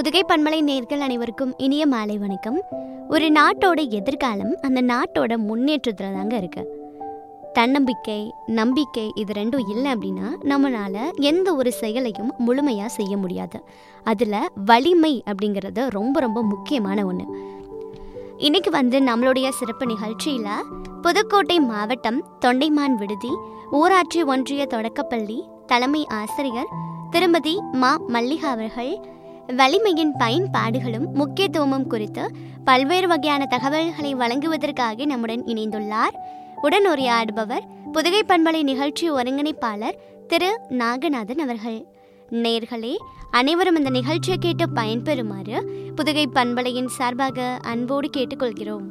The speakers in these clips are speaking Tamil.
புதுகை பண்பலை நேர்கள் அனைவருக்கும் இனிய மாலை வணக்கம் ஒரு நாட்டோட எதிர்காலம் அந்த நாட்டோட முன்னேற்றத்தில் தாங்க இருக்கு தன்னம்பிக்கை நம்பிக்கை இது ரெண்டும் இல்லை அப்படின்னா நம்மளால் எந்த ஒரு செயலையும் முழுமையாக செய்ய முடியாது அதில் வலிமை அப்படிங்கிறது ரொம்ப ரொம்ப முக்கியமான ஒன்று இன்னைக்கு வந்து நம்மளுடைய சிறப்பு நிகழ்ச்சியில் புதுக்கோட்டை மாவட்டம் தொண்டைமான் விடுதி ஊராட்சி ஒன்றிய தொடக்கப்பள்ளி தலைமை ஆசிரியர் திருமதி மா மல்லிகா அவர்கள் வலிமையின் பயன்பாடுகளும் முக்கியத்துவமும் குறித்து பல்வேறு வகையான தகவல்களை வழங்குவதற்காக நம்முடன் இணைந்துள்ளார் உடன் உரையாடுபவர் புதுகை பண்பலை நிகழ்ச்சி ஒருங்கிணைப்பாளர் திரு நாகநாதன் அவர்கள் நேர்களே அனைவரும் இந்த நிகழ்ச்சியை கேட்டு பயன்பெறுமாறு புதுகை பண்பலையின் சார்பாக அன்போடு கேட்டுக்கொள்கிறோம்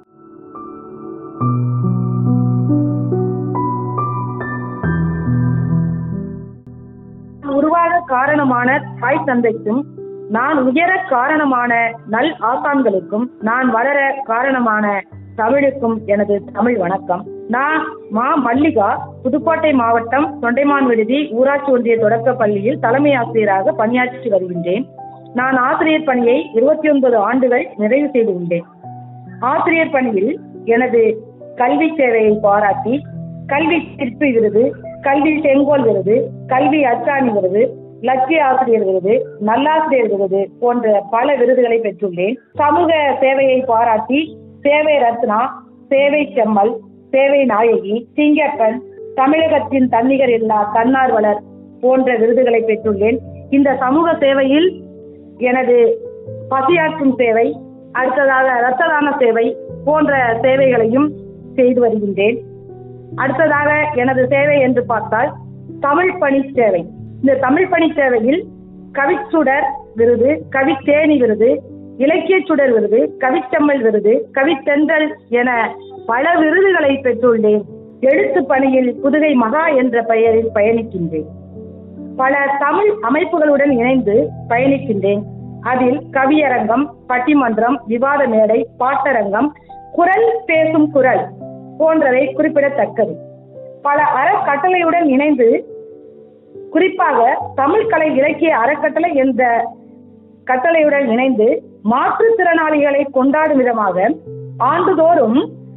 உருவாக காரணமான தாய் தந்தைக்கும் நான் உயர காரணமான நல் ஆசான்களுக்கும் நான் வளர காரணமான தமிழுக்கும் எனது தமிழ் வணக்கம் நான் மா மல்லிகா புதுக்கோட்டை மாவட்டம் தொண்டைமான் விடுதி ஊராட்சி ஒன்றிய தொடக்கப் பள்ளியில் தலைமை ஆசிரியராக பணியாற்றி வருகின்றேன் நான் ஆசிரியர் பணியை இருபத்தி ஒன்பது ஆண்டுகள் நிறைவு செய்து உள்ளேன் ஆசிரியர் பணியில் எனது கல்வி சேவையை பாராட்டி கல்வி சிற்பி விருது கல்வி செங்கோல் விருது கல்வி அச்சாணி விருது லட்சிய ஆசிரியர் விருது நல்லாசிரியர் விருது போன்ற பல விருதுகளை பெற்றுள்ளேன் சமூக சேவையை பாராட்டி சேவை ரத்னா சேவை செம்மல் சேவை நாயகி சிங்கப்பன் தமிழகத்தின் தன்னிகர் இல்லா தன்னார்வலர் போன்ற விருதுகளை பெற்றுள்ளேன் இந்த சமூக சேவையில் எனது பசியாற்றும் சேவை அடுத்ததாக இரத்த தான சேவை போன்ற சேவைகளையும் செய்து வருகின்றேன் அடுத்ததாக எனது சேவை என்று பார்த்தால் தமிழ் பணி சேவை இந்த தமிழ் பணி சேவையில் கவிச்சுடர் விருது கவித்தேனி விருது இலக்கிய சுடர் விருது கவிச்செம்மல் விருது கவித்தென்றல் என பல விருதுகளை பெற்றுள்ளேன் எழுத்து பணியில் புதுகை மகா என்ற பெயரில் பயணிக்கின்றேன் பல தமிழ் அமைப்புகளுடன் இணைந்து பயணிக்கின்றேன் அதில் கவியரங்கம் பட்டிமன்றம் விவாத மேடை பாட்டரங்கம் குரல் பேசும் குரல் போன்றவை குறிப்பிடத்தக்கது பல அறக்கட்டளையுடன் இணைந்து குறிப்பாக தமிழ் கலை இலக்கிய அறக்கட்டளை என்ற கட்டளையுடன் இணைந்து மாற்றுத்திறனாளிகளை கொண்டாடும் விதமாக ஆண்டுதோறும்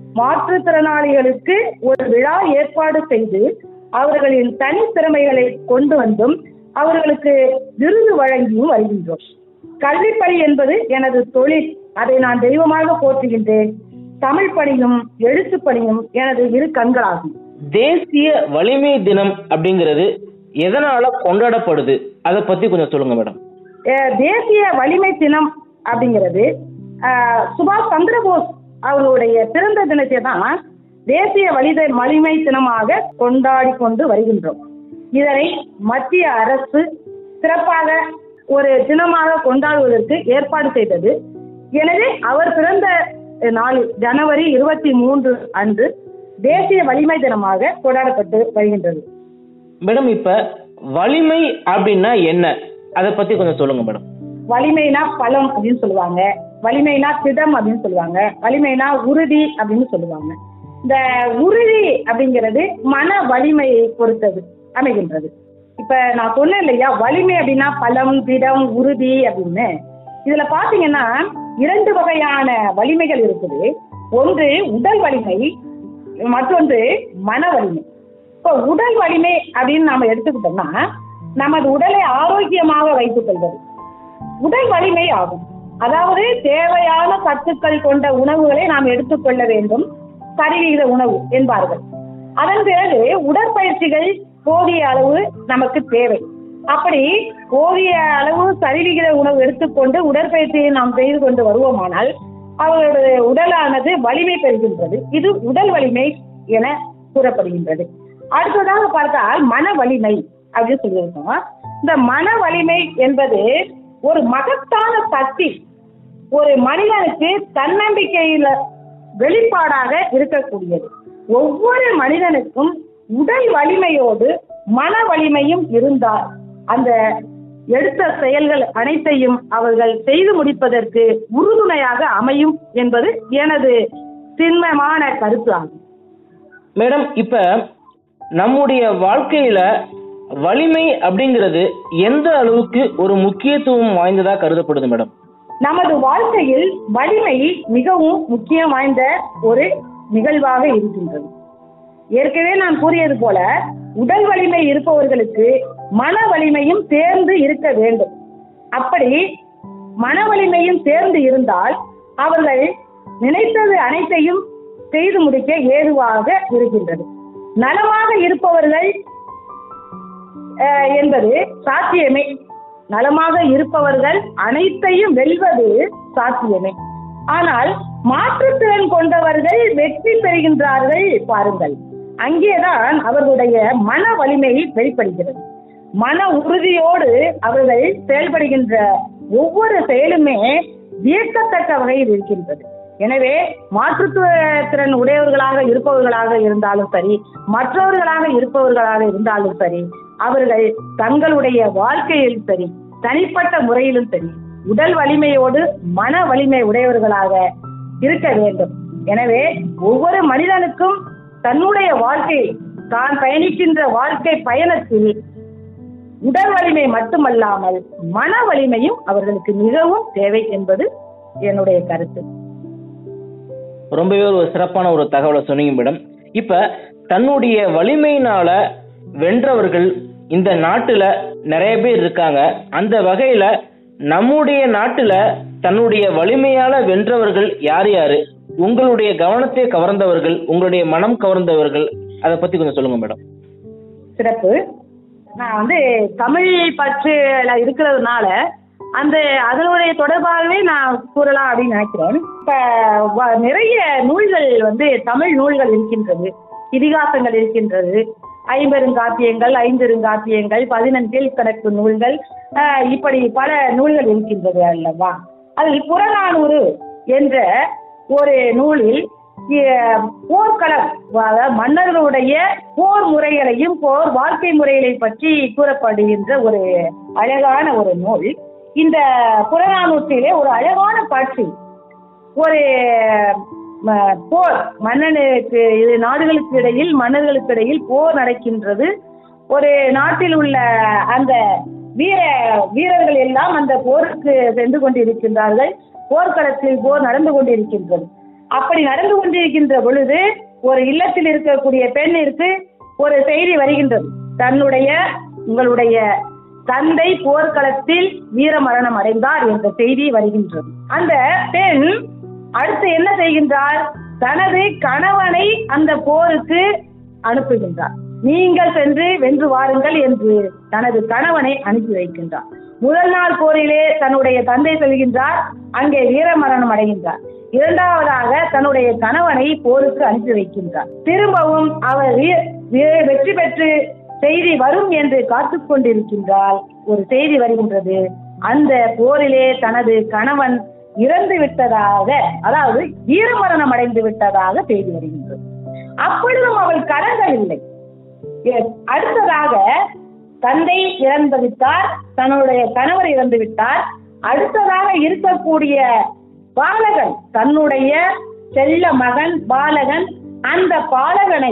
மாற்றுத்திறனாளிகளுக்கு ஒரு விழா ஏற்பாடு செய்து அவர்களின் தனித்திறமைகளை கொண்டு வந்தும் அவர்களுக்கு விருது வழங்கியும் வருகின்றோம் கல்விப்பணி என்பது எனது தொழில் அதை நான் தெய்வமாக போற்றுகின்றேன் தமிழ் பணியும் எழுத்து பணியும் எனது இரு கண்களாகும் தேசிய வலிமை தினம் அப்படிங்கிறது எதனால கொண்டாடப்படுது அதை பத்தி கொஞ்சம் சொல்லுங்க மேடம் அஹ் தேசிய வலிமை தினம் அப்படிங்கிறது அஹ், சுபாஷ் சந்திரபோஸ் அவர்களுடைய பிறந்த தினத்தை தான் தேசிய வலித வலிமை தினமாக கொண்டாடி கொண்டு வருகின்றோம் இதனை மத்திய அரசு சிறப்பாக ஒரு தினமாக கொண்டாடுவதற்கு ஏற்பாடு செய்தது எனவே அவர் பிறந்த நாள் ஜனவரி இருபத்தி மூன்று அன்று தேசிய வலிமை தினமாக கொண்டாடப்பட்டு வருகின்றது மேடம் இப்ப வலிமை அப்படின்னா என்ன அதை பத்தி கொஞ்சம் சொல்லுங்க மேடம் வலிமைனா பலம் அப்படின்னு சொல்லுவாங்க வலிமைனா திடம் அப்படின்னு சொல்லுவாங்க வலிமைனா உறுதி அப்படின்னு சொல்லுவாங்க இந்த உறுதி அப்படிங்கிறது மன வலிமையை பொறுத்தது அமைகின்றது இப்ப நான் சொன்னேன் இல்லையா வலிமை அப்படின்னா பலம் திடம் உறுதி அப்படின்னு இதுல பாத்தீங்கன்னா இரண்டு வகையான வலிமைகள் இருக்குது ஒன்று உடல் வலிமை மற்றொன்று மன வலிமை இப்போ உடல் வலிமை அப்படின்னு நாம எடுத்துக்கிட்டோம்னா நமது உடலை ஆரோக்கியமாக வைத்துக் கொள்வது உடல் வலிமை ஆகும் அதாவது தேவையான சத்துக்கள் கொண்ட உணவுகளை நாம் எடுத்துக்கொள்ள வேண்டும் சரிவிகித உணவு என்பார்கள் அதன் பிறகு உடற்பயிற்சிகள் போதிய அளவு நமக்கு தேவை அப்படி போதிய அளவு சரிவிகித உணவு எடுத்துக்கொண்டு உடற்பயிற்சியை நாம் செய்து கொண்டு வருவோமானால் அவர்களுடைய உடலானது வலிமை பெறுகின்றது இது உடல் வலிமை என கூறப்படுகின்றது அடுத்ததாக பார்த்தால் மன வலிமை அப்படின்னு சொல்லியிருக்கோம் இந்த மன வலிமை என்பது ஒரு மகத்தான சக்தி ஒரு மனிதனுக்கு தன்னம்பிக்கையில வெளிப்பாடாக இருக்கக்கூடியது ஒவ்வொரு மனிதனுக்கும் உடல் வலிமையோடு மன வலிமையும் இருந்தால் அந்த எடுத்த செயல்கள் அனைத்தையும் அவர்கள் செய்து முடிப்பதற்கு உறுதுணையாக அமையும் என்பது எனது திண்மமான கருத்து ஆகும் மேடம் இப்ப நம்முடைய வாழ்க்கையில வலிமை அப்படிங்கிறது எந்த அளவுக்கு ஒரு முக்கியத்துவம் வாய்ந்ததா கருதப்படுது மேடம் நமது வாழ்க்கையில் வலிமை மிகவும் முக்கியம் வாய்ந்த ஒரு நிகழ்வாக இருக்கின்றது ஏற்கனவே நான் கூறியது போல உடல் வலிமை இருப்பவர்களுக்கு மன வலிமையும் சேர்ந்து இருக்க வேண்டும் அப்படி மன வலிமையும் சேர்ந்து இருந்தால் அவர்கள் நினைத்தது அனைத்தையும் செய்து முடிக்க ஏதுவாக இருக்கின்றது நலமாக இருப்பவர்கள் அஹ், என்பது சாத்தியமே நலமாக இருப்பவர்கள் அனைத்தையும் வெல்வது சாத்தியமே ஆனால் மாற்றுத்திறன் கொண்டவர்கள் வெற்றி பெறுகின்றார்கள் பாருங்கள் அங்கேதான் அவர்களுடைய மன வலிமை வெளிப்படுகிறது மன உறுதியோடு அவர்கள் செயல்படுகின்ற ஒவ்வொரு செயலுமே வியக்கத்தக்க வகையில் இருக்கின்றது எனவே மாற்றுத்திறன் உடையவர்களாக இருப்பவர்களாக இருந்தாலும் சரி மற்றவர்களாக இருப்பவர்களாக இருந்தாலும் சரி அவர்கள் தங்களுடைய வாழ்க்கையில் சரி தனிப்பட்ட முறையிலும் சரி உடல் வலிமையோடு மன வலிமை உடையவர்களாக இருக்க வேண்டும் எனவே ஒவ்வொரு மனிதனுக்கும் தன்னுடைய வாழ்க்கை தான் பயணிக்கின்ற வாழ்க்கை பயணத்தில் உடல் வலிமை மட்டுமல்லாமல் மன வலிமையும் அவர்களுக்கு மிகவும் தேவை என்பது என்னுடைய கருத்து ரொம்பவே ஒரு சிறப்பான ஒரு தகவலை சொன்னீங்க மேடம் இப்ப தன்னுடைய வலிமையினால வென்றவர்கள் இந்த நாட்டுல நிறைய பேர் இருக்காங்க அந்த வகையில நம்முடைய நாட்டுல தன்னுடைய வலிமையால வென்றவர்கள் யார் யாரு உங்களுடைய கவனத்தை கவர்ந்தவர்கள் உங்களுடைய மனம் கவர்ந்தவர்கள் அதை பத்தி கொஞ்சம் சொல்லுங்க மேடம் சிறப்பு நான் வந்து தமிழ் பற்றுல இருக்கிறதுனால அந்த அதனுடைய தொடர்பாகவே நான் கூறலாம் அப்படின்னு நினைக்கிறேன் இப்ப வ- நிறைய நூல்கள் வந்து தமிழ் நூல்கள் இருக்கின்றது இதிகாசங்கள் இருக்கின்றது ஐம்பெருங்காப்பியங்கள் ஐந்திருங்காப்பியங்கள் பதினெண்டில் கணக்கு நூல்கள் ஆஹ், இப்படி பல நூல்கள் இருக்கின்றது அல்லவா அதில் புறநானூறு என்ற ஒரு நூலில் இ- போர்க்களம் அதாவது மன்னர்களுடைய போர் முறைகளையும் போர் வாழ்க்கை முறைகளை பற்றி கூறப்படுகின்ற ஒரு அழகான ஒரு நூல் இந்த புறநானூற்றிலே ஒரு அழகான காட்சி ஒரு ம, போர் மன்னனுக்கு இது நாடுகளுக்கு இடையில் மன்னர்களுக்கு இடையில் போர் நடக்கின்றது ஒரு நாட்டில் உள்ள அந்த வீர வீரர்கள் எல்லாம் அந்த போருக்கு சென்று கொண்டிருக்கின்றார்கள் போர்க்களத்தில் போர் நடந்து கொண்டிருக்கின்றது அப்படி நடந்து கொண்டிருக்கின்ற பொழுது ஒரு இல்லத்தில் இருக்கக்கூடிய பெண்ணிற்கு ஒரு செய்தி வருகின்றது தன்னுடைய உங்களுடைய தந்தை போர்க்களத்தில் வீரமரணம் அடைந்தார் என்ற செய்தி வருகின்றது அந்த பெண் அடுத்து என்ன செய்கின்றார் தனது கணவனை அந்த போருக்கு அனுப்புகின்றார் நீங்கள் சென்று வென்று வாருங்கள் என்று தனது கணவனை அனுப்பி வைக்கின்றார் முதல் நாள் போரிலே தன்னுடைய தந்தை செல்கின்றார் அங்கே வீரமரணம் அடைகின்றார் இரண்டாவதாக தன்னுடைய கணவனை போருக்கு அனுப்பி வைக்கின்றார் திரும்பவும் அவர் வீ- வீ- வெற்றி பெற்று செய்தி வரும் என்று காத்துக் கொண்டிருக்கின்றால் ஒரு செய்தி வருகின்றது அந்த போரிலே தனது கணவன் இறந்து விட்டதாக அதாவது வீரமரணம் அடைந்து விட்டதாக செய்தி வருகின்றது அப்பொழுதும் அவள் கடங்கவில்லை எ- அடுத்ததாக தந்தை இறந்து விட்டார் தன்னுடைய கணவர் இறந்து விட்டார் அடுத்ததாக இருக்கக்கூடிய பாலகன் தன்னுடைய செல்ல மகன் பாலகன் அந்த பாலகனை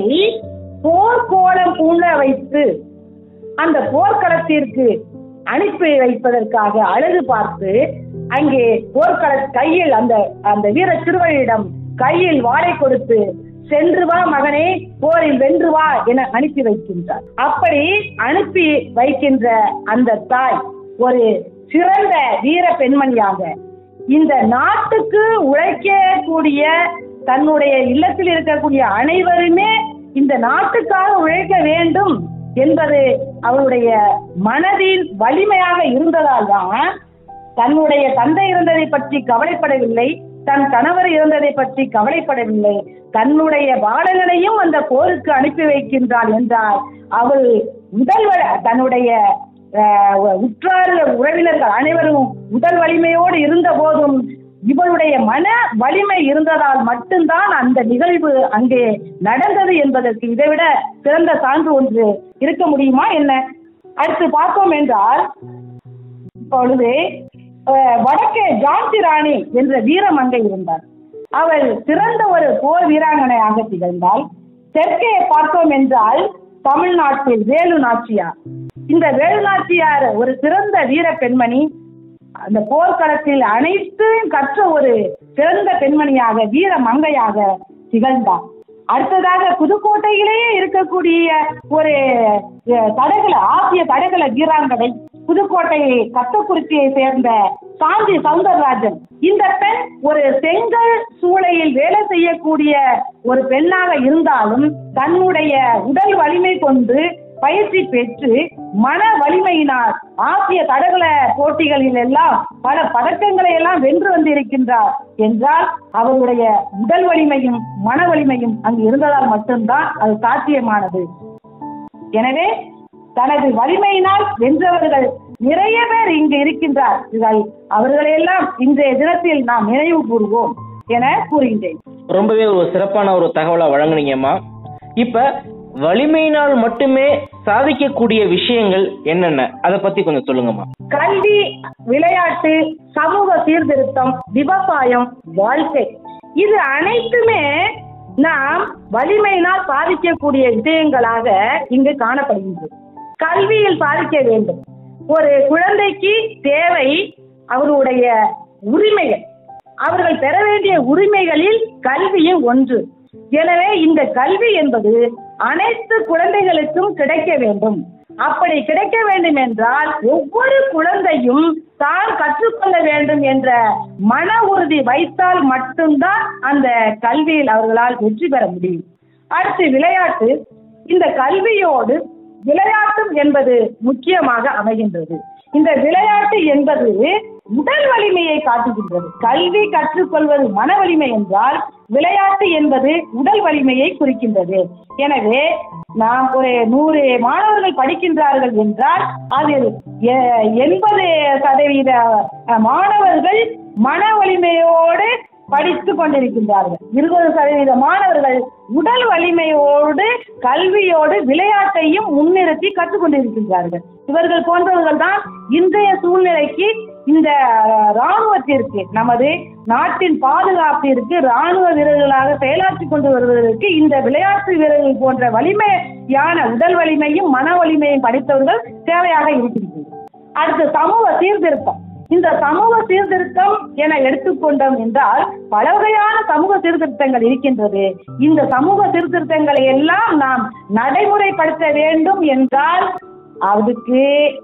போர்க்கோலம் பூண வைத்து அந்த போர்க்களத்திற்கு அனுப்பி வைப்பதற்காக அழகு பார்த்து அங்கே போர்க்கள கையில் அந்த அந்த வீர சிறுவனிடம் கையில் வாளை கொடுத்து சென்று வா மகனே போரில் வென்று வா என அனுப்பி வைக்கின்றார் அப்படி அனுப்பி வைக்கின்ற அந்த தாய் ஒரு சிறந்த வீர பெண்மணியாக இந்த நாட்டுக்கு உழைக்கக்கூடிய தன்னுடைய இல்லத்தில் இருக்கக்கூடிய அனைவருமே இந்த நாட்டுக்காக உழைக்க வேண்டும் என்பது அவருடைய மனதில் வலிமையாக இருந்ததால் தான் தன்னுடைய தந்தை இருந்ததை பற்றி கவலைப்படவில்லை தன் கணவர் இருந்ததை பற்றி கவலைப்படவில்லை தன்னுடைய பாலகனையும் அந்த போருக்கு அனுப்பி வைக்கின்றாள் என்றால் அவள் முதல்வர் தன்னுடைய அஹ், உற்றார் உறவினர்கள் அனைவரும் உடல் வலிமையோடு இருந்த போதும் இவளுடைய மன வலிமை இருந்ததால் மட்டும்தான் அந்த நிகழ்வு அங்கே நடந்தது என்பதற்கு இதைவிட சிறந்த சான்று ஒன்று இருக்க முடியுமா என்ன அடுத்து பார்த்தோம் என்றால் இப்பொழுது அஹ், வடக்கே ஜான்சி ராணி என்ற வீரமங்கை இருந்தார் அவள் சிறந்த ஒரு போர் வீராங்கனையாக திகழ்ந்தாள் தெற்கே பார்த்தோம் என்றால் தமிழ்நாட்டில் வேலு நாச்சியார் இந்த வேலுநாச்சியார் ஒரு சிறந்த வீர பெண்மணி அந்த போர்க்களத்தில் அனைத்தையும் கற்ற ஒரு சிறந்த பெண்மணியாக வீர மங்கையாக திகழ்ந்தார் அடுத்ததாக புதுக்கோட்டையிலேயே இருக்கக்கூடிய ஒரு அஹ், தடகள ஆசிய தடகள வீராங்கனை புதுக்கோட்டை கத்தக்குறிச்சியை சேர்ந்த சாந்தி சவுந்தரராஜன் இந்த பெண் ஒரு செங்கல் சூளையில் வேலை செய்யக்கூடிய ஒரு பெண்ணாக இருந்தாலும் தன்னுடைய உடல் வலிமை கொண்டு பயிற்சி பெற்று மன வலிமையினால் ஆசிய தடகள போட்டிகளில் எல்லாம் பல பதக்கங்களை எல்லாம் வென்று வந்திருக்கின்றார் என்றால் அவருடைய உடல் வலிமையும் மன வலிமையும் அங்கு இருந்ததால் மட்டும்தான் அது சாத்தியமானது எனவே தனது வலிமையினால் வென்றவர்கள் நிறைய பேர் இங்கு இருக்கின்றார்கள் அவர்களையெல்லாம் இன்றைய தினத்தில் நாம் நினைவு கூறுவோம் என கூறுகின்றேன் ரொம்பவே ஒரு சிறப்பான ஒரு தகவலை வழங்குனீங்கம்மா இப்ப வலிமையினால் மட்டுமே சாதிக்கக்கூடிய விஷயங்கள் என்னென்ன அதை பத்தி கொஞ்சம் சொல்லுங்கம்மா கல்வி விளையாட்டு சமூக சீர்திருத்தம் விவசாயம் வாழ்க்கை இது அனைத்துமே நாம் வலிமையினால் சாதிக்கக்கூடிய விஷயங்களாக இங்கு காணப்படுகின்றது கல்வியில் சாதிக்க வேண்டும் ஒரு குழந்தைக்கு தேவை அவருடைய உரிமைகள் அவர்கள் பெற வேண்டிய உரிமைகளில் கல்வியும் ஒன்று எனவே இந்த கல்வி என்பது அனைத்து குழந்தைகளுக்கும் கிடைக்க வேண்டும் அப்படி கிடைக்க வேண்டும் என்றால் ஒவ்வொரு குழந்தையும் தான் கற்றுக்கொள்ள வேண்டும் என்ற மன உறுதி வைத்தால் மட்டும்தான் அந்த கல்வியில் அவர்களால் வெற்றி பெற முடியும் அடுத்து விளையாட்டு இந்த கல்வியோடு விளையாட்டும் என்பது முக்கியமாக அமைகின்றது இந்த விளையாட்டு என்பது உடல் வலிமையை காட்டுகின்றது கல்வி கற்றுக்கொள்வது மன வலிமை என்றால் விளையாட்டு என்பது உடல் வலிமையை குறிக்கின்றது எனவே நாம் ஒரு நூறு மாணவர்கள் படிக்கின்றார்கள் என்றால் அதில் எ- எண்பது சதவீத அஹ், மாணவர்கள் மன வலிமையோடு படித்துக் கொண்டிருக்கின்றார்கள் இருபது சதவீத மாணவர்கள் உடல் வலிமையோடு கல்வியோடு விளையாட்டையும் முன்னிறுத்தி கற்றுக் கொண்டிருக்கின்றார்கள் இவர்கள் போன்றவர்கள் தான் இன்றைய சூழ்நிலைக்கு இந்த அஹ், ராணுவத்திற்கு நமது நாட்டின் பாதுகாப்பிற்கு ராணுவ வீரர்களாக செயலாற்றி கொண்டு வருவதற்கு இந்த விளையாட்டு வீரர்கள் போன்ற வலிமையான உடல் வலிமையும் மன வலிமையும் படித்தவர்கள் தேவையாக இருக்கின்றது அடுத்து சமூக சீர்திருத்தம் இந்த சமூக சீர்திருத்தம் என எடுத்துக்கொண்டோம் என்றால் பல வகையான சமூக சீர்திருத்தங்கள் இருக்கின்றது இந்த சமூக சீர்திருத்தங்களை எல்லாம் நாம் நடைமுறைப்படுத்த வேண்டும் என்றால் அதுக்கு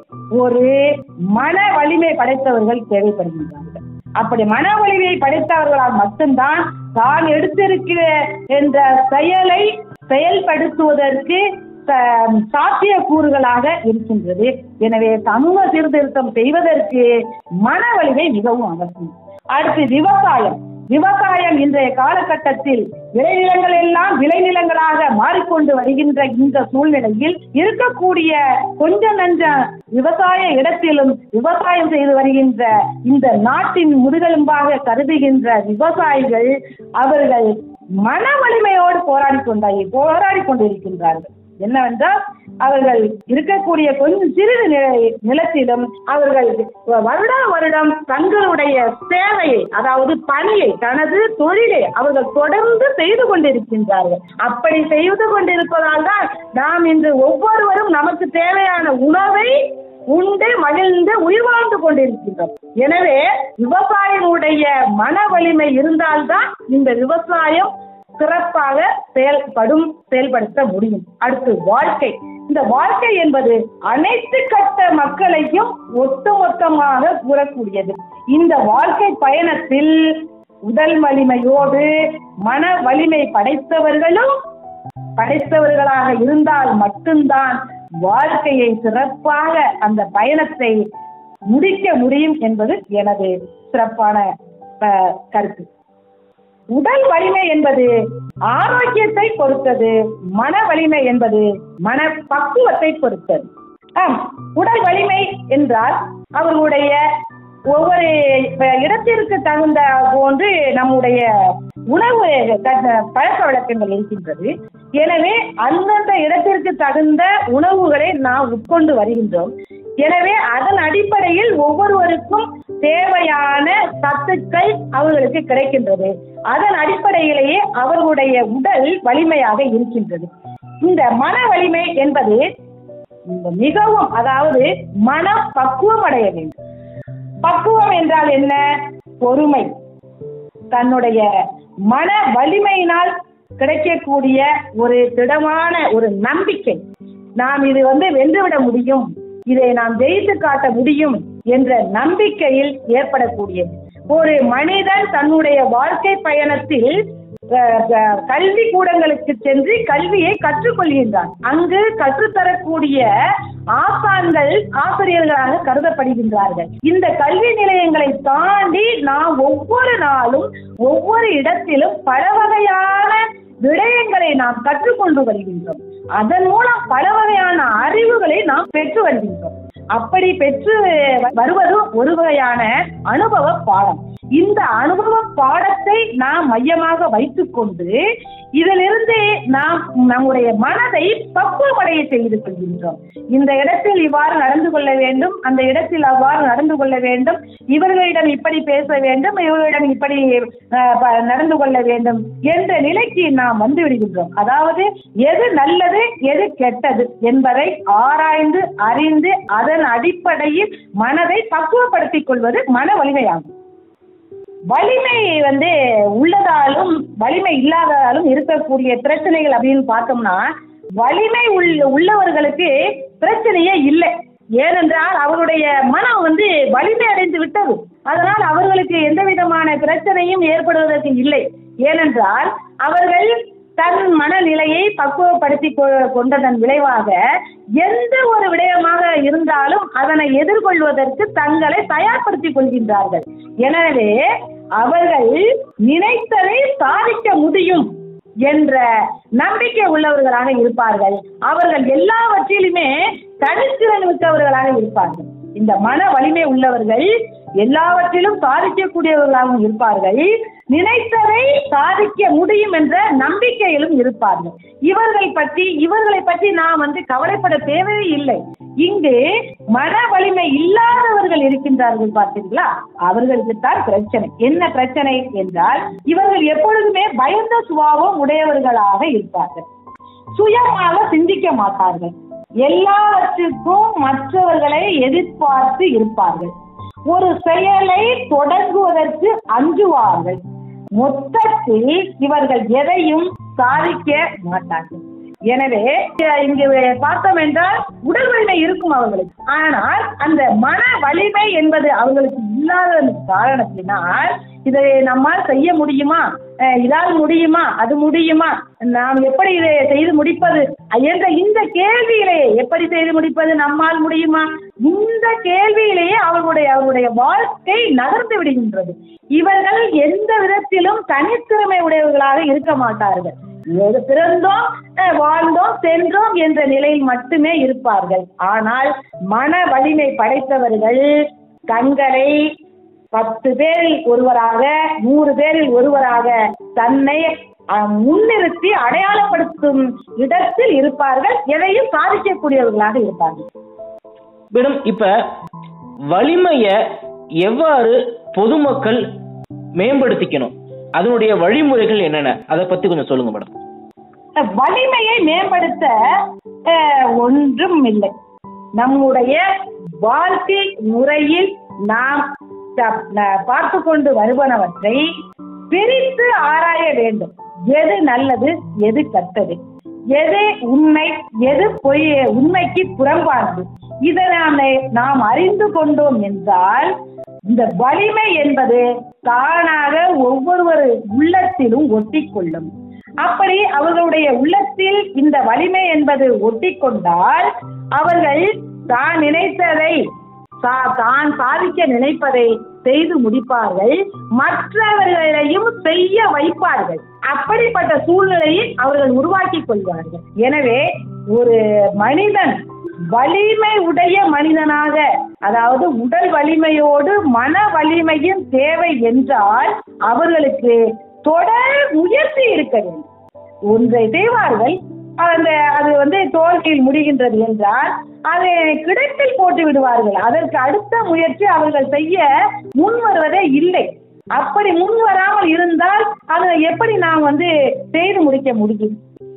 ஒரு மன வலிமை படைத்தவர்கள் தேவைப்படுகின்றார்கள் அப்படி மன வலிமை படைத்தவர்களால் மட்டும்தான் தான் எடுத்திருக்கிற என்ற செயலை செயல்படுத்துவதற்கு ச- சாத்தியக்கூறுகளாக இருக்கின்றது எனவே சமூக சீர்திருத்தம் செய்வதற்கு மன வலிமை மிகவும் அவசியம் அடுத்து விவசாயம் விவசாயம் இன்றைய காலகட்டத்தில் விளைநிலங்கள் எல்லாம் விளைநிலங்களாக மாறிக்கொண்டு வருகின்ற இந்த சூழ்நிலையில் இருக்கக்கூடிய கொஞ்ச நஞ்ச விவசாய இடத்திலும் விவசாயம் செய்து வருகின்ற இந்த நாட்டின் முதுகெலும்பாக கருதுகின்ற விவசாயிகள் அவர்கள் மன வலிமையோடு போராடி கொண்டாய் போராடி கொண்டிருக்கின்றார்கள் என்னவென்றால் அவர்கள் இருக்கக்கூடிய கொஞ்சம் சிறிது நில- நிலத்திலும் அவர்கள் வருட வருடம் தங்களுடைய சேவையை அதாவது பணியை தனது தொழிலை அவர்கள் தொடர்ந்து செய்து கொண்டிருக்கின்றார்கள் அப்படி செய்து கொண்டிருப்பதால் தான் நாம் இன்று ஒவ்வொருவரும் நமக்கு தேவையான உணவை உண்டு மகிழ்ந்து உயிர் வாழ்ந்து கொண்டிருக்கின்றோம் எனவே விவசாயினுடைய மன வலிமை இருந்தால்தான் இந்த விவசாயம் சிறப்பாக செயல்படும் செயல்படுத்த முடியும் அடுத்து வாழ்க்கை இந்த வாழ்க்கை என்பது அனைத்து கட்ட மக்களையும் ஒட்டுமொத்தமாக கூறக்கூடியது இந்த வாழ்க்கை பயணத்தில் உடல் வலிமையோடு மன வலிமை படைத்தவர்களும் படைத்தவர்களாக இருந்தால் மட்டும்தான் வாழ்க்கையை சிறப்பாக அந்த பயணத்தை முடிக்க முடியும் என்பது எனது சிறப்பான அஹ், கருத்து உடல் வலிமை என்பது ஆரோக்கியத்தை பொறுத்தது மன வலிமை என்பது மன பக்குவத்தை பொறுத்தது ஆம் உடல் வலிமை என்றால் அவர்களுடைய ஒவ்வொரு இடத்திற்கு தகுந்த போன்று நம்முடைய உணவு க- பழக்க வழக்கங்கள் இருக்கின்றது எனவே அந்தந்த இடத்திற்கு தகுந்த உணவுகளை நாம் உட்கொண்டு வருகின்றோம் எனவே அதன் அடிப்படையில் ஒவ்வொருவருக்கும் தேவையான சத்துக்கள் அவர்களுக்கு கிடைக்கின்றது அதன் அடிப்படையிலேயே அவர்களுடைய உடல் வலிமையாக இருக்கின்றது இந்த மன வலிமை என்பது மிகவும் அதாவது மன பக்குவம் அடைய வேண்டும் பக்குவம் என்றால் என்ன பொறுமை தன்னுடைய மன வலிமையினால் கிடைக்கக்கூடிய ஒரு திடமான ஒரு நம்பிக்கை நாம் இது வந்து வென்றுவிட முடியும் இதை நாம் ஜெயித்து காட்ட முடியும் என்ற நம்பிக்கையில் ஏற்படக்கூடியது ஒரு மனிதன் தன்னுடைய வாழ்க்கை பயணத்தில் அஹ், அஹ், கல்வி கூடங்களுக்கு சென்று கல்வியை கற்றுக்கொள்கின்றான் அங்கு கற்றுத்தரக்கூடிய ஆசான்கள் ஆசிரியர்களாக கருதப்படுகின்றார்கள் இந்த கல்வி நிலையங்களை தாண்டி நாம் ஒவ்வொரு நாளும் ஒவ்வொரு இடத்திலும் பல வகையான விடயங்களை நாம் கற்றுக்கொண்டு வருகின்றோம் அதன் மூலம் பல வகையான அறிவுகளை நாம் பெற்று வருகின்றோம் அப்படி பெற்று வருவது ஒரு வகையான அனுபவ பாடம் இந்த அனுபவ பாடத்தை நாம் மையமாக வைத்துக்கொண்டு இதிலிருந்து நாம் நம்முடைய மனதை பக்குவமடைய செய்து கொள்கின்றோம் இந்த இடத்தில் இவ்வாறு நடந்து கொள்ள வேண்டும் அந்த இடத்தில் அவ்வாறு நடந்து கொள்ள வேண்டும் இவர்களிடம் இப்படி பேச வேண்டும் இவர்களிடம் இப்படி அஹ், ப- நடந்து கொள்ள வேண்டும் என்ற நிலைக்கு நாம் வந்து விடுகின்றோம் அதாவது எது நல்லது எது கெட்டது என்பதை ஆராய்ந்து அறிந்து அதன் அடிப்படையில் மனதை பக்குவப்படுத்திக் கொள்வது மன வலிமையாகும் வலிமை வந்து உள்ளதாலும் வலிமை இல்லாததாலும் இருக்கக்கூடிய பிரச்சனைகள் அப்படின்னு பார்த்தோம்னா வலிமை உள்ள உள்ளவர்களுக்கு பிரச்சனையே இல்லை ஏனென்றால் அவருடைய மனம் வந்து வலிமை அடைந்து விட்டது அதனால் அவர்களுக்கு எந்த விதமான பிரச்சனையும் ஏற்படுவதற்கு இல்லை ஏனென்றால் அவர்கள் தன் மனநிலையை பக்குவப்படுத்தி கொ- கொண்டதன் விளைவாக எந்த ஒரு விடயமாக இருந்தாலும் அதனை எதிர்கொள்வதற்கு தங்களை தயார்படுத்திக் கொள்கின்றார்கள் எனவே அவர்கள் நினைத்ததை சாதிக்க முடியும் என்ற நம்பிக்கை உள்ளவர்களாக இருப்பார்கள் அவர்கள் எல்லாவற்றிலுமே தனித்திறன் மிக்கவர்களாக இருப்பார்கள் இந்த மன வலிமை உள்ளவர்கள் எல்லாவற்றிலும் சாதிக்கக்கூடியவர்களாகவும் இருப்பார்கள் நினைத்ததை சாதிக்க முடியும் என்ற நம்பிக்கையிலும் இருப்பார்கள் இவர்கள் பற்றி இவர்களை பற்றி நாம் வந்து கவலைப்பட தேவையே இல்லை இங்கு மன வலிமை இல்லாதவர்கள் இருக்கின்றார்கள் பார்த்தீங்களா அவர்களுக்கு தான் பிரச்சனை என்ன பிரச்சனை என்றால் இவர்கள் எப்பொழுதுமே பயந்த சுபாவம் உடையவர்களாக இருப்பார்கள் சுயமாக சிந்திக்க மாட்டார்கள் எல்லாவற்றுக்கும் மற்றவர்களை எதிர்பார்த்து இருப்பார்கள் ஒரு செயலை தொடங்குவதற்கு அஞ்சுவார்கள் மொத்தத்தில் இவர்கள் எதையும் சாதிக்க மாட்டார்கள் எனவே இங்கு பார்த்தோம் என்றால் உடல் வலிமை இருக்கும் அவர்களுக்கு ஆனால் அந்த மன வலிமை என்பது அவர்களுக்கு இல்லாத காரணத்தினால் இதை நம்மால் செய்ய முடியுமா அஹ் இதால் முடியுமா அது முடியுமா நாம் எப்படி இதை செய்து முடிப்பது என்ற இந்த கேள்வியிலேயே எப்படி செய்து முடிப்பது நம்மால் முடியுமா இந்த கேள்வியிலேயே அவர்களுடைய அவர்களுடைய வாழ்க்கை நகர்ந்து விடுகின்றது இவர்கள் எந்த விதத்திலும் தனித்திறமை உடையவர்களாக இருக்க மாட்டார்கள் ஏதோ பிறந்தோம் அஹ் வாழ்ந்தோம் சென்றோம் என்ற நிலையில் மட்டுமே இருப்பார்கள் ஆனால் மன வலிமை படைத்தவர்கள் தங்களை பத்து பேரில் ஒருவராக நூறு பேரில் ஒருவராக தன்னை அஹ், முன்னிறுத்தி அடையாளப்படுத்தும் இடத்தில் இருப்பார்கள் எதையும் சாதிக்கக்கூடியவர்களாக இருப்பார்கள் மேடம் இப்ப வலிமைய எவ்வாறு பொதுமக்கள் மேம்படுத்திக்கணும் அதனுடைய வழிமுறைகள் என்னென்ன அதை பத்தி கொஞ்சம் சொல்லுங்க மேடம் வலிமையை மேம்படுத்த அஹ், ஒன்றும் இல்லை நம்முடைய வாழ்க்கை முறையில் நாம் த- ந- பார்த்து கொண்டு வருவனவற்றை பிரித்து ஆராய வேண்டும் எது நல்லது எது கெட்டது எது உண்மை எது பொய் உண்மைக்கு புறம்பானது இதை நாம் நாம் அறிந்து கொண்டோம் என்றால் இந்த வலிமை என்பது தானாக ஒவ்வொருவர் உள்ளத்திலும் ஒட்டிக்கொள்ளும் அப்படி அவர்களுடைய உள்ளத்தில் இந்த வலிமை என்பது ஒட்டிக்கொண்டால் அவர்கள் தான் நினைத்ததை தா- தான் சாதிக்க நினைப்பதை செய்து முடிப்பார்கள் மற்றவர்களையும் செய்ய வைப்பார்கள் அப்படிப்பட்ட சூழ்நிலையை அவர்கள் உருவாக்கிக் கொள்வார்கள் எனவே ஒரு மனிதன் வலிமை உடைய மனிதனாக அதாவது உடல் வலிமையோடு மன வலிமையும் தேவை என்றால் அவர்களுக்கு தொடர் முயற்சி இருக்க வேண்டும் ஒன்றை செய்வார்கள் அந்த அது வந்து தோல்வியில் முடிகின்றது என்றால் அதை கிடப்பில் போட்டு விடுவார்கள் அதற்கு அடுத்த முயற்சி அவர்கள் செய்ய முன் வருவதே இல்லை அப்படி முன் வராமல் இருந்தால் அதை எப்படி நாம் வந்து செய்து முடிக்க முடியும்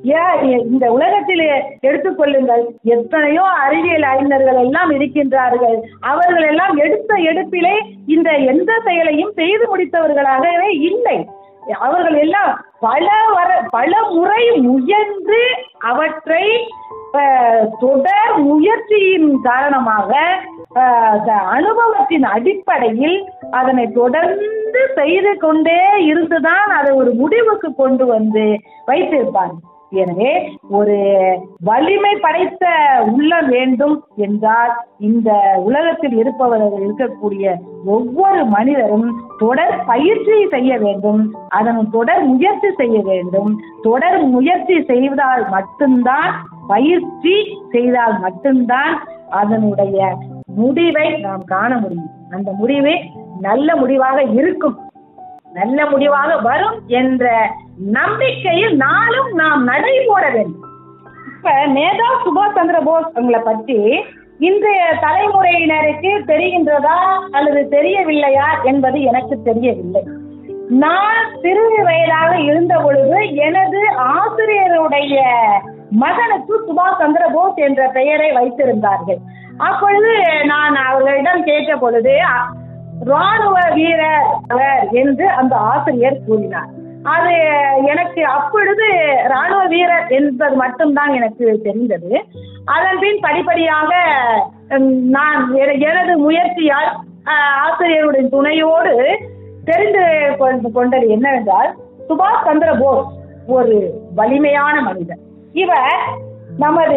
ஏன் இந்த உலகத்தில் எடுத்துக்கொள்ளுங்கள் எத்தனையோ அறிவியல் அறிஞர்கள் எல்லாம் இருக்கின்றார்கள் அவர்கள் எல்லாம் எடுத்த எடுப்பிலே இந்த எந்த செயலையும் செய்து முடித்தவர்களாகவே இல்லை அவர்கள் எல்லாம் பல வர பல முறை முயன்று அவற்றை அஹ், தொடர் முயற்சியின் காரணமாக அஹ், த- அனுபவத்தின் அடிப்படையில் அதனை தொடர்ந்து செய்து கொண்டே இருந்துதான் அதை ஒரு முடிவுக்கு கொண்டு வந்து வைத்திருப்பார் எனவே ஒரு வலிமை படைத்த உள்ளம் வேண்டும் என்றால் இந்த உலகத்தில் இருப்பவர்கள் இருக்கக்கூடிய ஒவ்வொரு மனிதரும் தொடர் பயிற்சி செய்ய வேண்டும் அதன் தொடர் முயற்சி செய்ய வேண்டும் தொடர் முயற்சி செய்தால் மட்டும்தான் பயிற்சி செய்தால் மட்டும்தான் அதனுடைய முடிவை நாம் காண முடியும் அந்த முடிவு நல்ல முடிவாக இருக்கும் நல்ல முடிவாக வரும் என்ற நம்பிக்கையில் நாளும் நாம் நடை போட வேண்டும் இப்ப நேதா சுபாஷ் சந்திர போஸ் உங்களை பற்றி இன்றைய தலைமுறையினருக்கு தெரிகின்றதா அல்லது தெரியவில்லையா என்பது எனக்கு தெரியவில்லை நான் சிறு வயதாக இருந்த பொழுது எனது ஆசிரியருடைய மகனுக்கு சுபாஷ் சந்திர போஸ் என்ற பெயரை வைத்திருந்தார்கள் அப்பொழுது நான் அவர்களிடம் கேட்ட பொழுது அ- ராணுவ வீரர் அவர் என்று அந்த ஆசிரியர் கூறினார் அது எனக்கு அப்பொழுது ராணுவ வீரர் என்பது மட்டும்தான் எனக்கு தெரிந்தது அதன் பின் படிப்படியாக ம், நான் என- எனது முயற்சியால் அஹ், ஆசிரியருடைய துணையோடு தெரிந்து கொண்டு கொண்டது என்னவென்றால் சுபாஷ் சந்திர போஸ் ஒரு வலிமையான மனிதர் இவர் நமது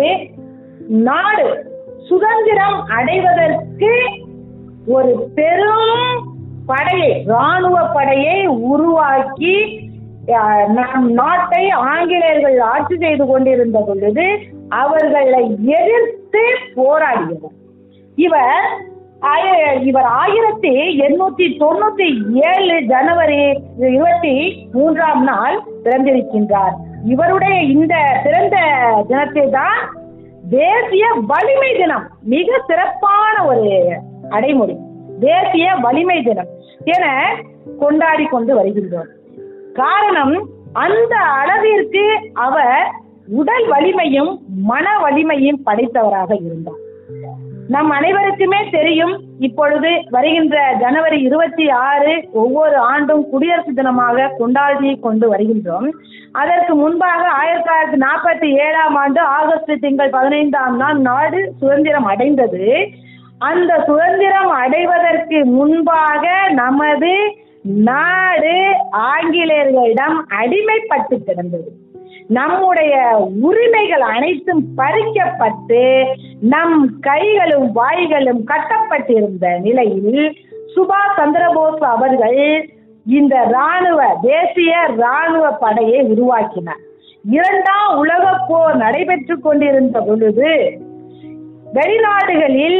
நாடு சுதந்திரம் அடைவதற்கு ஒரு பெரும் படையை ராணுவ படையை உருவாக்கி அஹ், நம் நாட்டை ஆங்கிலேயர்கள் ஆட்சி செய்து கொண்டிருந்த பொழுது அவர்களை எதிர்த்து போராடியவர் இவர் ஆய- இவர் ஆயிரத்தி எண்ணூத்தி தொண்ணூத்தி ஏழு ஜனவரி இருபத்தி மூன்றாம் நாள் பிறந்திருக்கின்றார் இவருடைய இந்த பிறந்த தினத்தை தான் தேசிய வலிமை தினம் மிக சிறப்பான ஒரு அடைமொழி தேசிய வலிமை தினம் என கொண்டாடி கொண்டு வருகின்றோம் காரணம் அந்த அளவிற்கு அவர் உடல் வலிமையும் மன வலிமையும் படைத்தவராக இருந்தார் நம் அனைவருக்குமே தெரியும் இப்பொழுது வருகின்ற ஜனவரி இருபத்தி ஆறு ஒவ்வொரு ஆண்டும் குடியரசு தினமாக கொண்டாடி கொண்டு வருகின்றோம் அதற்கு முன்பாக ஆயிரத்தி தொள்ளாயிரத்தி நாற்பத்தி ஏழாம் ஆண்டு ஆகஸ்ட் திங்கள் பதினைந்தாம் நாள் நாடு சுதந்திரம் அடைந்தது அந்த சுதந்திரம் அடைவதற்கு முன்பாக நமது நாடு ஆங்கிலேயர்களிடம் அடிமைப்பட்டு கிடந்தது நம்முடைய உரிமைகள் அனைத்தும் பறிக்கப்பட்டு நம் கைகளும் வாய்களும் கட்டப்பட்டிருந்த நிலையில் சுபாஷ் சந்திரபோஸ் அவர்கள் இந்த ராணுவ தேசிய ராணுவ படையை உருவாக்கினார் இரண்டாம் உலகப் போர் நடைபெற்றுக் கொண்டிருந்த பொழுது வெளிநாடுகளில்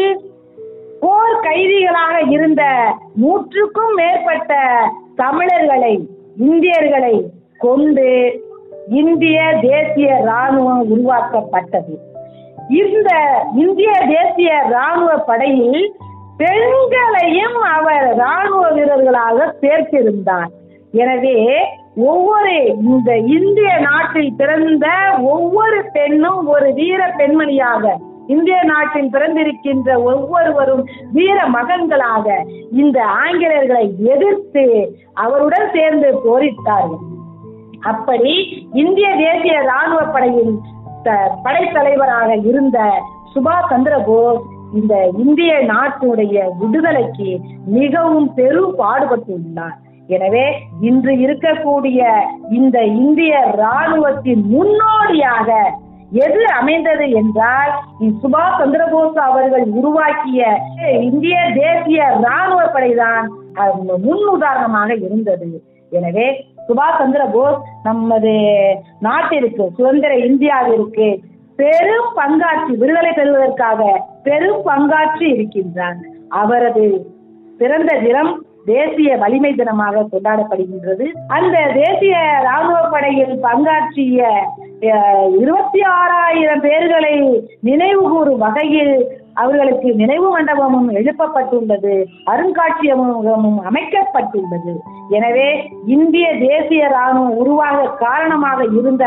போர் கைதிகளாக இருந்த நூற்றுக்கும் மேற்பட்ட தமிழர்களை இந்தியர்களை கொண்டு இந்திய தேசிய ராணுவம் உருவாக்கப்பட்டது இந்த இந்திய தேசிய ராணுவ படையில் பெண்களையும் அவர் ராணுவ வீரர்களாக சேர்த்திருந்தார் எனவே ஒவ்வொரு இந்த இந்திய நாட்டில் பிறந்த ஒவ்வொரு பெண்ணும் ஒரு வீர பெண்மணியாக இந்திய நாட்டில் பிறந்திருக்கின்ற ஒவ்வொருவரும் வீர மகன்களாக இந்த ஆங்கிலேயர்களை எதிர்த்து அவருடன் சேர்ந்து போரிட்டார்கள் அப்படி இந்திய தேசிய ராணுவ படையின் த- படைத்தலைவராக இருந்த சுபாஷ் சந்திர போஸ் இந்த இந்திய நாட்டுடைய விடுதலைக்கு மிகவும் பெரும் பாடுபட்டுள்ளார் எனவே இன்று இருக்கக்கூடிய இந்த இந்திய ராணுவத்தின் முன்னோடியாக எது அமைந்தது என்றால் சுபாஷ் சந்திரபோஸ் அவர்கள் உருவாக்கிய இந்திய தேசிய ராணுவ படைதான் அது முன் உதாரணமாக இருந்தது எனவே சுபாஷ் சந்திர போஸ் நமது நாட்டிற்கு சுதந்திர இந்தியாவிற்கு பெரும் பங்காற்றி விடுதலை பெறுவதற்காக பெரும் பங்காற்றி இருக்கின்றார் அவரது பிறந்த தினம் தேசிய வலிமை தினமாக கொண்டாடப்படுகின்றது அந்த தேசிய ராணுவ படையில் பங்காற்றிய அஹ், இருபத்தி ஆறாயிரம் பேர்களை நினைவு கூறும் வகையில் அவர்களுக்கு நினைவு மண்டபமும் எழுப்பப்பட்டுள்ளது அருங்காட்சியகமும் அமைக்கப்பட்டுள்ளது எனவே இந்திய தேசிய ராணுவம் உருவாக காரணமாக இருந்த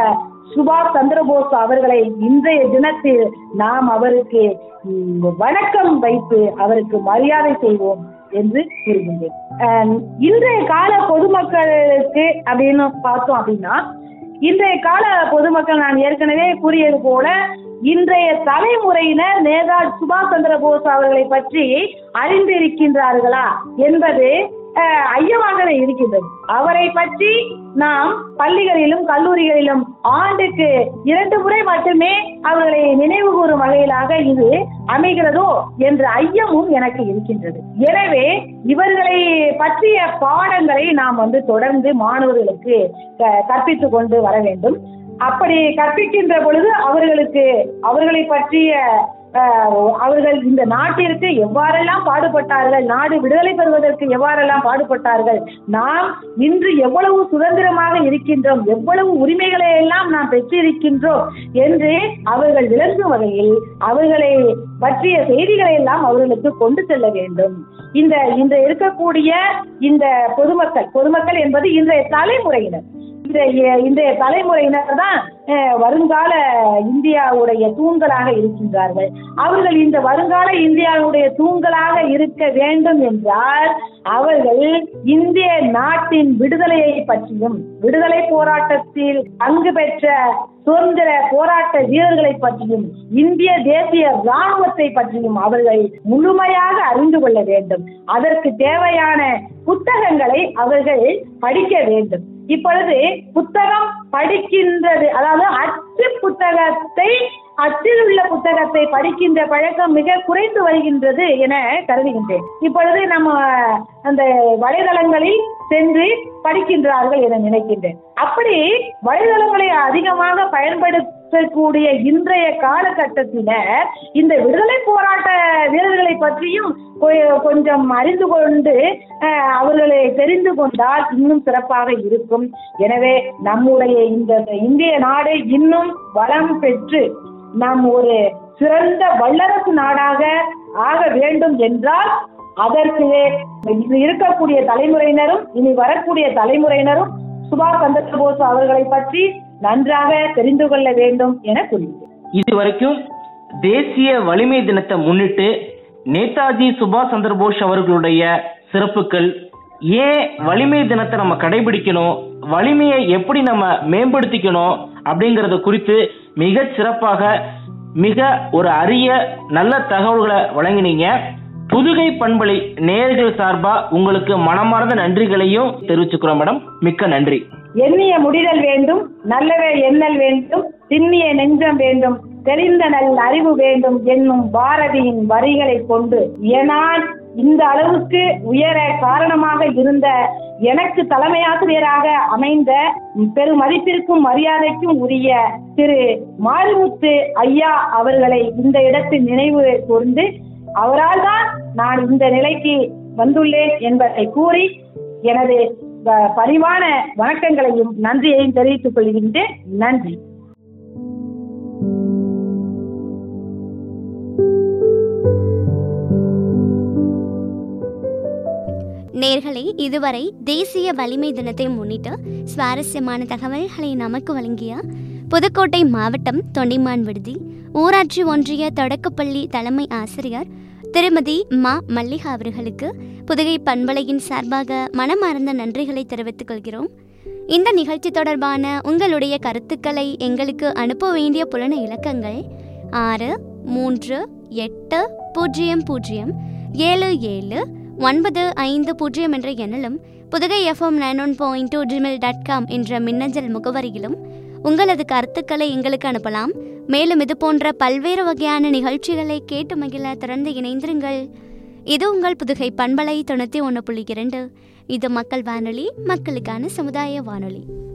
சுபாஷ் சந்திரபோஸ் அவர்களை இன்றைய தினத்தில் நாம் அவருக்கு ம், வணக்கம் வைத்து அவருக்கு மரியாதை செய்வோம் என்று கூறுகின்றேன் அஹ், இன்றைய கால பொதுமக்களுக்கு அப்படின்னு பார்த்தோம் அப்படின்னா இன்றைய கால பொதுமக்கள் நான் ஏற்கனவே கூறியது போல இன்றைய தலைமுறையினர் நேதாஜி சுபாஷ் சந்திர போஸ் அவர்களை பற்றி அறிந்திருக்கின்றார்களா என்பது அஹ், ஐயமாகவே இருக்கின்றது அவரை பற்றி நாம் பள்ளிகளிலும் கல்லூரிகளிலும் ஆண்டுக்கு இரண்டு முறை மட்டுமே அவர்களை நினைவு கூறும் வகையிலாக இது அமைகிறதோ என்ற ஐயமும் எனக்கு இருக்கின்றது எனவே இவர்களை பற்றிய பாடங்களை நாம் வந்து தொடர்ந்து மாணவர்களுக்கு க- கற்பித்துக் கொண்டு வர வேண்டும் அப்படி கற்பிக்கின்ற பொழுது அவர்களுக்கு அவர்களை பற்றிய அஹ், அவர்கள் இந்த நாட்டிற்கு எவ்வாறெல்லாம் பாடுபட்டார்கள் நாடு விடுதலை பெறுவதற்கு எவ்வாறெல்லாம் பாடுபட்டார்கள் நாம் இன்று எவ்வளவு சுதந்திரமாக இருக்கின்றோம் எவ்வளவு உரிமைகளை எல்லாம் நாம் பெற்றிருக்கின்றோம் என்று அவர்கள் விளங்கும் வகையில் அவர்களை பற்றிய செய்திகளை எல்லாம் அவர்களுக்கு கொண்டு செல்ல வேண்டும் இந்த இந்த இருக்கக்கூடிய இந்த பொதுமக்கள் பொதுமக்கள் என்பது இன்றைய தலைமுறையினர் இன்றைய இன்றைய தலைமுறையினர் தான் அஹ், வருங்கால இந்தியாவுடைய தூண்களாக இருக்கின்றார்கள் அவர்கள் இந்த வருங்கால இந்தியாவுடைய தூண்களாக இருக்க வேண்டும் என்றால் அவர்கள் இந்திய நாட்டின் விடுதலையை பற்றியும் விடுதலை போராட்டத்தில் பங்கு பெற்ற சுதந்திர போராட்ட வீரர்களை பற்றியும் இந்திய தேசிய ராணுவத்தை பற்றியும் அவர்கள் முழுமையாக அறிந்து கொள்ள வேண்டும் அதற்கு தேவையான புத்தகங்களை அவர்கள் படிக்க வேண்டும் இப்பொழுது புத்தகம் படிக்கின்றது அதாவது அச்சு புத்தகத்தை அச்சில் உள்ள புத்தகத்தை படிக்கின்ற பழக்கம் மிக குறைந்து வருகின்றது என கருதுகின்றேன் இப்பொழுது நம்ம அந்த வலைதளங்களில் சென்று படிக்கின்றார்கள் என நினைக்கின்றேன் அப்படி வலைதளங்களை அதிகமாக பயன்படுத்தக்கூடிய இன்றைய காலகட்டத்தினர் இந்த விடுதலை போராட்ட வீரர்களை பற்றியும் கொ- கொஞ்சம் அறிந்து கொண்டு அஹ், அவர்களை தெரிந்து கொண்டால் இன்னும் சிறப்பாக இருக்கும் எனவே நம்முடைய இந்த இந்திய நாடு இன்னும் வளம் பெற்று நாம் ஒரு சிறந்த வல்லரசு நாடாக ஆக வேண்டும் என்றால் அதற்கு இன்று இருக்கக்கூடிய தலைமுறையினரும் இனி வரக்கூடிய தலைமுறையினரும் சுபாஷ் சந்திர போஸ் அவர்களை பற்றி நன்றாக தெரிந்து கொள்ள வேண்டும் என கூறுகிறேன் இதுவரைக்கும் தேசிய வலிமை தினத்தை முன்னிட்டு நேதாஜி சுபாஷ் சந்திர போஸ் அவர்களுடைய சிறப்புகள் ஏன் வலிமை தினத்தை நம்ம கடைபிடிக்கணும் வலிமையை எப்படி நம்ம மேம்படுத்திக்கணும் அப்படிங்கறது குறித்து மிக சிறப்பாக மிக ஒரு அரிய நல்ல தகவல்களை வழங்கினீங்க புதுகை பண்பலை நேயர்கள் சார்பா உங்களுக்கு மனமார்ந்த நன்றிகளையும் தெரிவிச்சுக்கிறோம் மேடம் மிக்க நன்றி எண்ணிய முடிதல் வேண்டும் நல்லவே எண்ணல் வேண்டும் திண்ணிய நெஞ்சம் வேண்டும் தெரிந்த நல் அறிவு வேண்டும் என்னும் பாரதியின் வரிகளை கொண்டு நான் இந்த அளவுக்கு உயர காரணமாக இருந்த எனக்கு தலைமை ஆசிரியராக அமைந்த பெருமதிப்பிற்கும் மரியாதைக்கும் உரிய திரு மாரிமுத்து ஐயா அவர்களை இந்த இடத்தில் நினைவு கூர்ந்து அவரால் தான் நான் இந்த நிலைக்கு வந்துள்ளேன் என்பதை கூறி எனது ப- பரிவான வணக்கங்களையும் நன்றியையும் தெரிவித்துக் கொள்கின்றேன் நன்றி நேர்களே இதுவரை தேசிய வலிமை தினத்தை முன்னிட்டு சுவாரஸ்யமான தகவல்களை நமக்கு வழங்கிய புதுக்கோட்டை மாவட்டம் தொண்டிமான் விடுதி ஊராட்சி ஒன்றிய தொடக்கப்பள்ளி தலைமை ஆசிரியர் திருமதி மா மல்லிகா அவர்களுக்கு புதுகை பண்பலையின் சார்பாக மனமார்ந்த நன்றிகளை தெரிவித்துக் கொள்கிறோம் இந்த நிகழ்ச்சி தொடர்பான உங்களுடைய கருத்துக்களை எங்களுக்கு அனுப்ப வேண்டிய புலன இலக்கங்கள் ஆறு மூன்று எட்டு பூஜ்ஜியம் பூஜ்ஜியம் ஏழு ஏழு ஒன்பது ஐந்து பூஜ்ஜியம் என்ற எண்ணிலும் Pudugai FM nine one point two Gmail dot com என்ற மின்னஞ்சல் முகவரியிலும் உங்களது கருத்துக்களை எங்களுக்கு அனுப்பலாம் மேலும் இது போன்ற பல்வேறு வகையான நிகழ்ச்சிகளை கேட்டு மகிழ தொடர்ந்து இணைந்திருங்கள் இது உங்கள் புதுகை பண்பலை தொண்ணூற்றி ஒன்று புள்ளி இரண்டு இது மக்கள் வானொலி மக்களுக்கான சமுதாய வானொலி